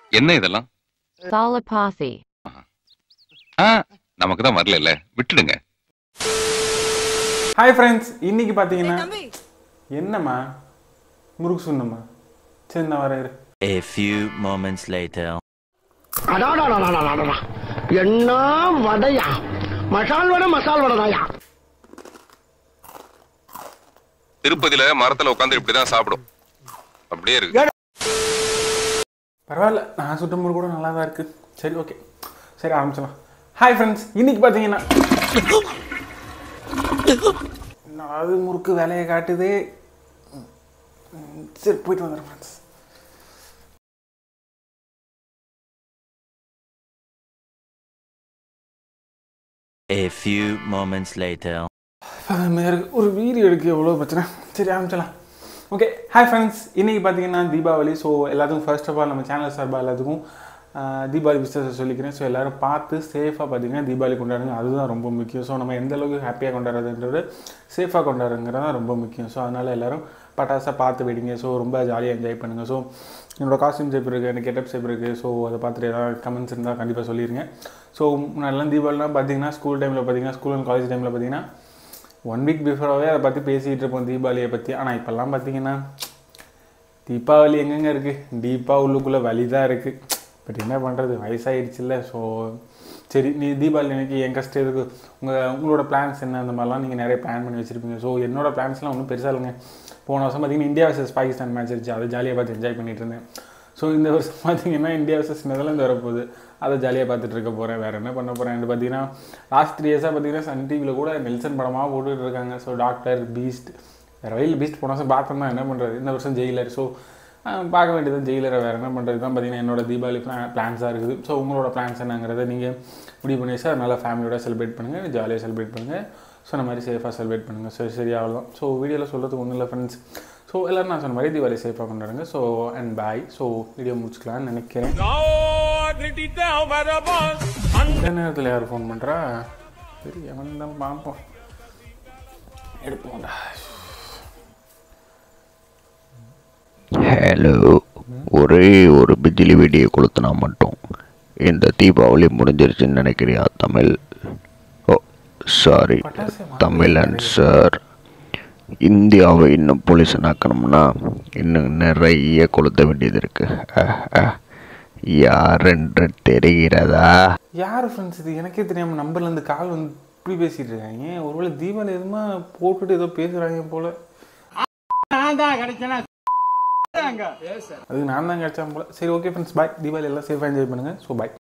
என்ன இதெல்லாம் Thalapathy. ஆ நமக்கு தான் வரல இல்ல விட்டுடுங்க ஹாய் ஃப்ரெண்ட்ஸ் இன்னைக்கு பார்த்தீங்கன்னா என்னம்மா முறுக்கு சொன்னம்மா சரி நான் வரேன் இரு. A few moments later. அடாடாடாடாடாடா. என்ன வடையா மசால் வடை மசால் வடைதாயா திருப்பதியில மரத்துல உட்காந்து இப்படிதான் சாப்பிடும் அப்படியே இருக்கு பரவாயில்ல நான் சுட்ட முறுக்கு கூட நல்லா தான் இருக்கு சரி ஓகே சரி ஆரம்பிச்சலாம் ஹாய் ஃப்ரெண்ட்ஸ் இன்னைக்கு பார்த்தீங்கன்னா அது முறுக்கு வேலையை காட்டுது ம், சரி போயிட்டு வந்துடுறேன் friends A few moments later. மேற்கு ஒரு வீடியோ எடுக்க எவ்வளோ பிரச்சனை சரி ஆரம்பிச்சலாம் ஓகே ஹாய் ஃப்ரெண்ட்ஸ் இன்றைக்கி பார்த்தீங்கன்னா தீபாவளி ஸோ எல்லாத்துக்கும் ஃபர்ஸ்ட் ஆஃப் ஆல் நம்ம சேனல் சார்பாக எல்லாத்துக்கும் ஆஹ், தீபாவளி பிஸ்னஸை சொல்லிக்கிறேன் ஸோ எல்லோரும் பார்த்து சேஃபாக பார்த்தீங்கன்னா தீபாவளி கொண்டாடுங்க அதுதான் ரொம்ப முக்கியம் ஸோ நம்ம எந்த அளவுக்கு ஹாப்பியாக கொண்டாடுறதுன்றது சேஃபாக கொண்டாடுங்கிறது தான் ரொம்ப முக்கியம் ஸோ அதனால் எல்லோரும் பட்டாசாக பார்த்து வெடிங்க ஸோ ரொம்ப ஜாலியாக என்ஜாய் பண்ணுங்கள் ஸோ என்னோட காஸ்டியூம் ஷேப் இருக்குது எனக்கு கெட்டப் ஷேப் இருக்குது ஸோ அதை பார்த்துட்டு ஏதாவது கமெண்ட்ஸ் இருந்தால் கண்டிப்பாக சொல்லிடுங்க ஸோ முன்னாடிலாம் தீபாவளிலாம் பார்த்தீங்கன்னா ஸ்கூல் டைமில் பார்த்தீங்கன்னா ஸ்கூல் அண்ட் காலேஜ் டைமில் பார்த்தீங்கன்னா ஒன் வீக் பிஃபோராகவே அதை பற்றி பேசிகிட்டு இருப்போம் தீபாவளியை பற்றி ஆனால் இப்போல்லாம் பார்த்தீங்கன்னா தீபாவளி எங்கெங்க இருக்குது டீப்பாக உள்ளுக்குள்ளே வலி தான் இருக்குது பட் என்ன பண்ணுறது வயசாகிடுச்சுல்ல ஸோ சரி நீ தீபாவளி அன்னைக்கு என் கஷ்டம் இருக்கு உங்கள் உங்களோட பிளான்ஸ் என்ன அந்த மாதிரிலாம் நீங்கள் நிறைய பிளான் பண்ணி வச்சுருப்பீங்க ஸோ என்னோட பிளான்ஸ்லாம் ஒன்றும் பெருசாக இல்லைங்க போன வருஷம் பார்த்தீங்கன்னா இந்தியா வர்சஸ் பாகிஸ்தான் மேட்ச் இருந்துச்சு அதை ஜாலியாக பார்த்து என்ஜாய் பண்ணிட்டு இருந்தேன் ஸோ இந்த வருஷம் பார்த்தீங்கன்னா இந்தியா வர்சஸ் நெதர்லாந்து வரப்போகுது அதை ஜாலியாக பார்த்துட்டு இருக்க போகிறேன் வேறு என்ன பண்ண போகிறேன் பார்த்தீங்கன்னா லாஸ்ட் த்ரீ இயர்ஸாக பார்த்தீங்கன்னா சன் டிவியில் கூட நெல்சன் படமாக போட்டுட்டு இருக்காங்க ஸோ டாக்டர் பீஸ்ட் வேறு வழியில் பீஸ்ட் போன வருஷம் பார்த்தோம்னா என்ன பண்ணுறது இந்த வருஷம் ஜெயிலர் ஸோ பார்க்க வேண்டியது ஜெயிலரை வேறு என்ன பண்ணுறது தான் பார்த்தீங்கன்னா என்னோட தீபாவளி பிளான்ஸாக இருக்குது ஸோ உங்களோட பிளான்ஸ் என்னங்கிறத நீங்கள் முடிவு பண்ணி சார் நல்லா ஃபேமிலியோட செலிப்ரேட் பண்ணுங்கள் ஜாலியாக செலிப்ரேட் பண்ணுங்கள் ஸோ அந்த மாதிரி சேஃபாக செலிப்ரேட் பண்ணுங்கள் சரி சரி அவ்வளோதான் ஸோ வீடியோவில் சொல்கிறதுக்கு ஒன்றும் இல்லை ஃப்ரெண்ட்ஸ் ஸோ எல்லோரும் நான் சொன்ன மாதிரி தீபாவளி சேஃபாக கொண்டாடுங்க so and bye so video முடிச்சுக்கலாம்னு நினைக்கிறேன் இந்த நேரத்தில் யார் ஃபோன் பண்ணுறா சரி அவன் தான் பார்ப்போம் எடுப்போம்டா ஹலோ ஒரே ஒரு பிஜிலி வெடியை கொளுத்தினா மட்டும் இந்த தீபாவளி முடிஞ்சிருச்சுன்னு நினைக்கிறியா தமிழ் ஓ சாரி தமிழன் சார் இந்தியாவை இன்னும் பொலிசனாக்கணும்னா இன்னும் நிறைய கொளுத்த வேண்டியது இருக்கு அஹ், அஹ். யாரென்று தெரிகிறதா யார் ஃப்ரெண்ட்ஸ் இது எனக்கே தெரியாமல் நம்பர்லேருந்து கால் வந்து இப்படி பேசிகிட்டு இருக்காங்க ஒருவேளை தீபாவளி எதுவுமா போட்டுட்டு ஏதோ பேசுகிறாங்க போல அதுக்கு நான் தான் கிடைச்சேன் போல சரி ஓகே ஃப்ரெண்ட்ஸ் பாய் தீபாவளி எல்லாம் சேஃபாக என்ஜாய் பண்ணுங்கள் ஸோ பாய்